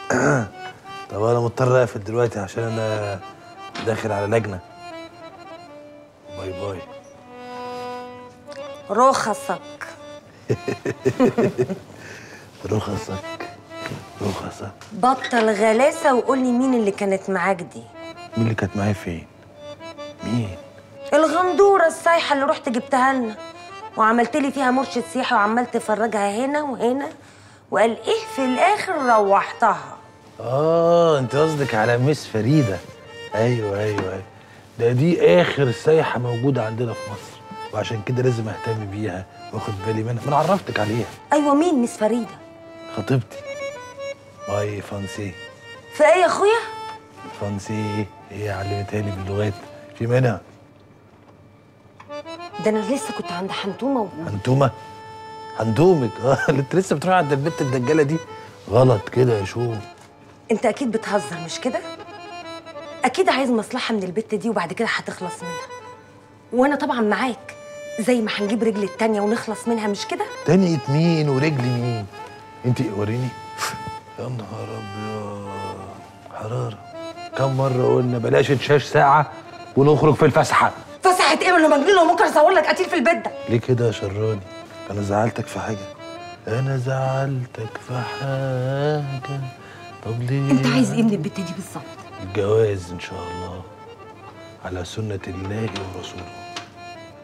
طب انا مضطر اقفل دلوقتي عشان انا داخل على لجنه باي باي رخصك رخصك رخصك بطل غلاسه وقول لي مين اللي كانت معاك دي مين اللي كانت معايا فين مين الغندوره السايحه اللي رحت جبتها لنا وعملت لي فيها مرشد سياحي وعمال تفرجها هنا وهنا وقال ايه في الاخر روحتها اه انت قصدك على مس فريده ايوه ايوه ايوه ده دي اخر سايحه موجوده عندنا في مصر وعشان كده لازم اهتم بيها واخد بالي منها ما انا عرفتك عليها ايوه مين مس فريده خطيبتي باي فانسي في ايه يا اخويا فانسي هي علمتها لي باللغات في منها ده انا لسه كنت عند حنتومه و... حنتومه حنتومك اه اللي انت لسه بتروح عند البت الدجاله دي غلط كده يا شو انت اكيد بتهزر مش كده اكيد عايز مصلحه من البت دي وبعد كده هتخلص منها وانا طبعا معاك زي ما هنجيب رجل التانية ونخلص منها مش كده تانية مين ورجل مين انت وريني يا نهار ابيض حراره كم مره قلنا بلاش تشاش ساعه ونخرج في الفسحه فسحت ايه انا مجنونه وممكن اصور لك قتيل في البيت ده ليه كده يا شراني انا زعلتك في حاجه انا زعلتك في حاجه طب ليه انت عايز ايه من البت دي بالظبط الجواز ان شاء الله على سنه الله ورسوله